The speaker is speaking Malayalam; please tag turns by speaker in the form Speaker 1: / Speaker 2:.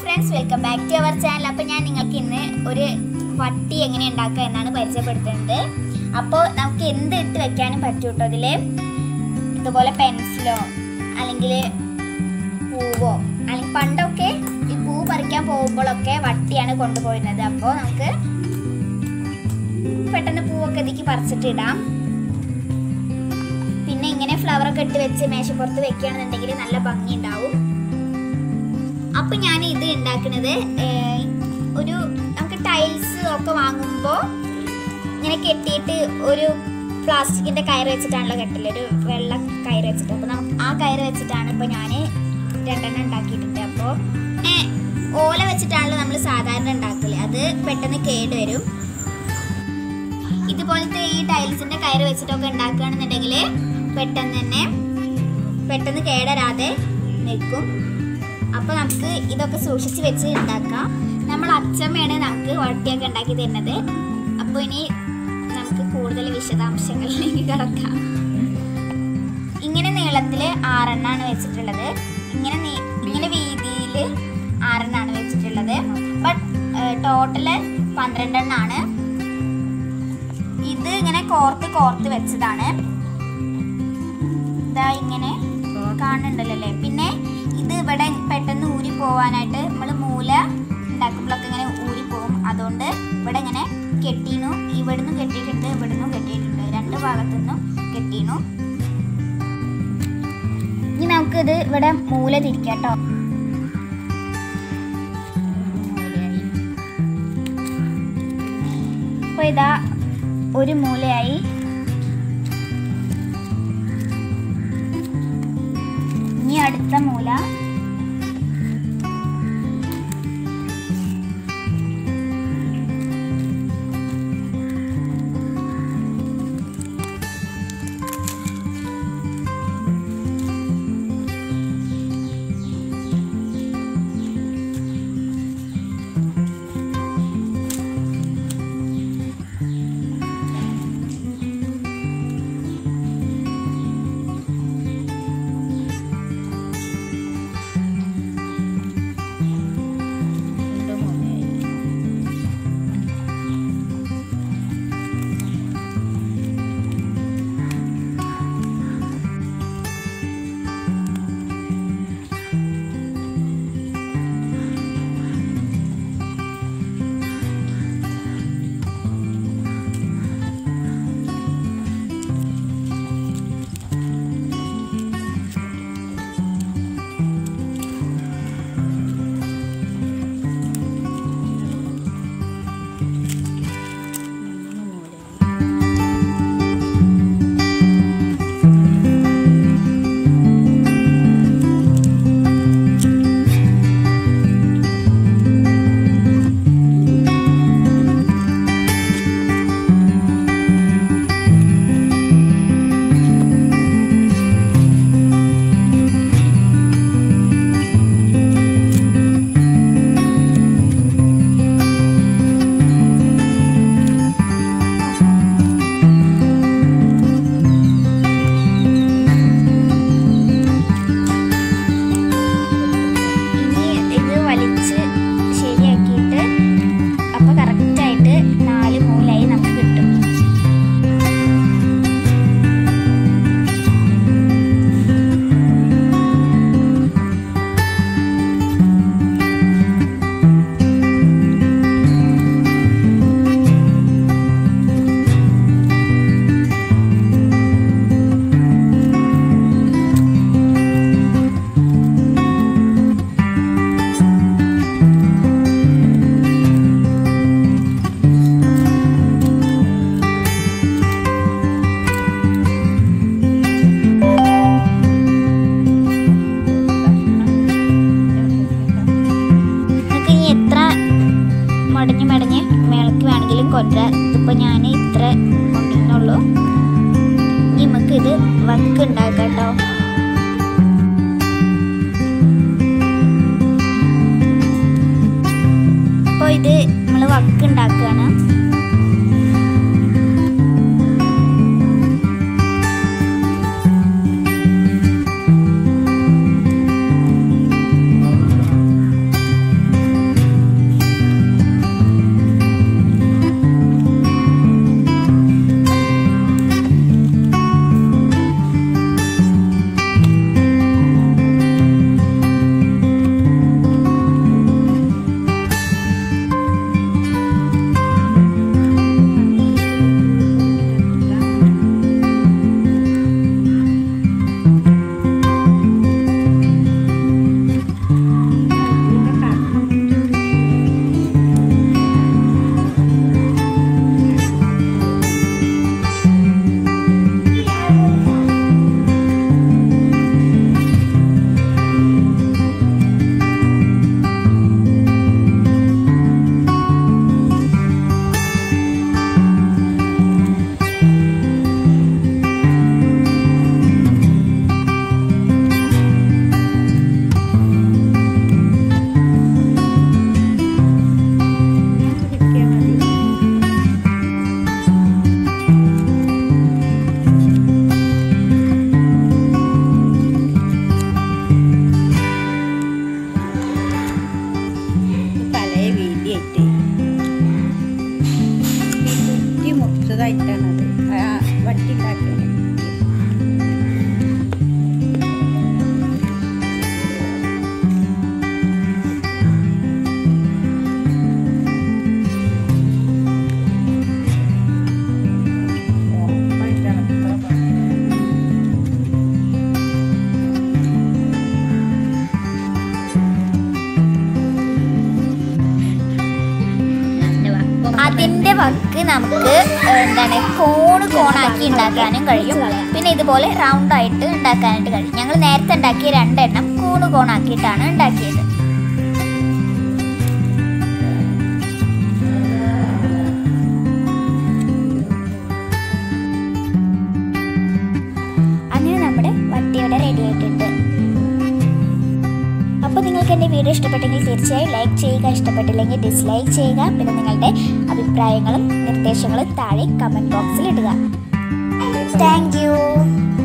Speaker 1: friends welcome back to our channel അപ്പോൾ ഞാൻ നിങ്ങൾക്ക് ഇന്ന് ഒരു വട്ടി എങ്ങനെ ഉണ്ടാക്കുക എന്നാണ് പരിചയപ്പെടുത്തുന്നത് അപ്പോൾ നമുക്ക് എന്ത് ഇട്ട് വെക്കാനും പറ്റും കേട്ടോ അതിൽ ഇതുപോലെ പെൻസിലോ അല്ലെങ്കിൽ പൂവോ അല്ലെങ്കിൽ പണ്ടൊക്കെ ഈ പൂ പറിക്കാൻ പോകുമ്പോഴൊക്കെ വട്ടിയാണ് കൊണ്ടുപോയിരുന്നത് അപ്പോൾ നമുക്ക് പെട്ടെന്ന് പൂവൊക്കെ ഇതിക്ക് പറിച്ചിട്ട് ഇടാം പിന്നെ ഇങ്ങനെ ഫ്ലവർ ഒക്കെ ഇട്ട് വെച്ച് മേശപ്പുറത്ത് വെക്കുകയാണെന്നുണ്ടെങ്കിൽ നല്ല ഭംഗി ഉണ്ടാവും അപ്പൊ ഞാൻ ഇത് ഉണ്ടാക്കുന്നത് ഏർ, ഒരു നമുക്ക് ടൈൽസ് ഒക്കെ വാങ്ങുമ്പോൾ ഇങ്ങനെ കെട്ടിയിട്ട് ഒരു പ്ലാസ്റ്റിക്കിന്റെ കയറ് വെച്ചിട്ടാണല്ലോ കെട്ടല് ഒരു വെള്ള കയറ് വെച്ചിട്ട് അപ്പൊ നമുക്ക് ആ കയറ് വെച്ചിട്ടാണ് ഇപ്പൊ ഞാൻ രണ്ടെണ്ണം ഉണ്ടാക്കിയിട്ടുണ്ട് അപ്പോൾ ഓല വെച്ചിട്ടാണല്ലോ നമ്മൾ സാധാരണ ഉണ്ടാക്കല് അത് പെട്ടെന്ന് കേട് വരും ഇതുപോലത്തെ ഈ ടൈൽസിന്റെ കയറ് വെച്ചിട്ടൊക്കെ ഉണ്ടാക്കുകയാണെന്നുണ്ടെങ്കിൽ പെട്ടെന്ന് തന്നെ പെട്ടെന്ന് കേടരാതെ നിൽക്കും അപ്പോൾ നമുക്ക് ഇതൊക്കെ സൂക്ഷിച്ച് വെച്ച് ഉണ്ടാക്കാം നമ്മൾ അച്ചമ്മയാണ് നമുക്ക് വട്ടിയൊക്കെ ഉണ്ടാക്കി തരുന്നത് അപ്പോൾ ഇനി നമുക്ക് കൂടുതൽ വിശദാംശങ്ങളിലേക്ക് കിടക്കാം ഇങ്ങനെ നീളത്തിൽ ആറെണ്ണാണ് വെച്ചിട്ടുള്ളത് ഇങ്ങനെ നീ- ഇങ്ങനെ വീതിയിൽ ആറെണ്ണാണ് വെച്ചിട്ടുള്ളത് ബട്ട് ടോട്ടല് പന്ത്രണ്ടെണ്ണാണ് ഇത് ഇങ്ങനെ കോർത്ത് കോർത്ത് വെച്ചതാണ് ഇതാ ഇങ്ങനെ കാണുന്നുണ്ടല്ലോ അല്ലേ പിന്നെ ഇത് ഇവിടെ പെട്ടെന്ന് ഊരി പോവാനായിട്ട് നമ്മൾ മൂല ഉണ്ടാക്കുമ്പോഴൊക്കെ ഇങ്ങനെ ഊരി പോകും അതുകൊണ്ട് ഇവിടെ ഇങ്ങനെ കെട്ടീനു ഇവിടുന്ന് കെട്ടിയിട്ടുണ്ട് ഇവിടുന്ന് കെട്ടിയിട്ടുണ്ട് രണ്ട് ഭാഗത്തു നിന്നും കെട്ടീനു ഇനി നമുക്കിത് ഇവിടെ മൂല തിരിക്കാം കേട്ടോ അപ്പോൾ ഇതാ ഒരു മൂലയായി ഇനി അടുത്ത മൂല ഇനി ഇത് വലിച്ച് ശരിയാക്കിയിട്ട് അപ്പോൾ കറക്റ്റായിട്ട് നാല് മൂലായി നമുക്ക് കിട്ടും നമുക്ക് ഇനി എത്ര മടഞ്ഞ് മടഞ്ഞ് മേളക്ക് വേണമെങ്കിലും കൊണ്ടുവരാം ഇതിപ്പോൾ ഞാൻ ഇത്ര കൊണ്ടുവരുന്നുള്ളൂ ഇനി നമുക്ക് ഇത് വക്ക് ഉണ്ടാക്കാം കേട്ടോ അപ്പോൾ ഇത് നമ്മൾ വക്ക് ഉണ്ടാക്കുകയാണ് വക്ക് നമുക്ക് ഏ, എന്താണ് കോണ് കോണാക്കി ഉണ്ടാക്കാനും കഴിയും പിന്നെ ഇതുപോലെ റൗണ്ട് ആയിട്ട് ഉണ്ടാക്കാനായിട്ട് കഴിയും ഞങ്ങൾ നേരത്തെ ഉണ്ടാക്കിയ രണ്ടെണ്ണം കോണ് കോണാക്കിയിട്ടാണ് ഉണ്ടാക്കിയത് അങ്ങനെ നമ്മുടെ വട്ടിയുടെ റെഡി ആയിട്ടുണ്ട് അപ്പോൾ നിങ്ങൾക്ക് എൻ്റെ വീഡിയോ ഇഷ്ടപ്പെട്ടെങ്കിൽ തീർച്ചയായും ലൈക്ക് ചെയ്യുക ഇഷ്ടപ്പെട്ടില്ലെങ്കിൽ ഡിസ്ലൈക്ക് ചെയ്യുക പിന്നെ നിങ്ങളുടെ അഭിപ്രായങ്ങളും നിർദ്ദേശങ്ങളും താഴെ കമൻറ്റ് ബോക്സിൽ ഇടുക താങ്ക് യു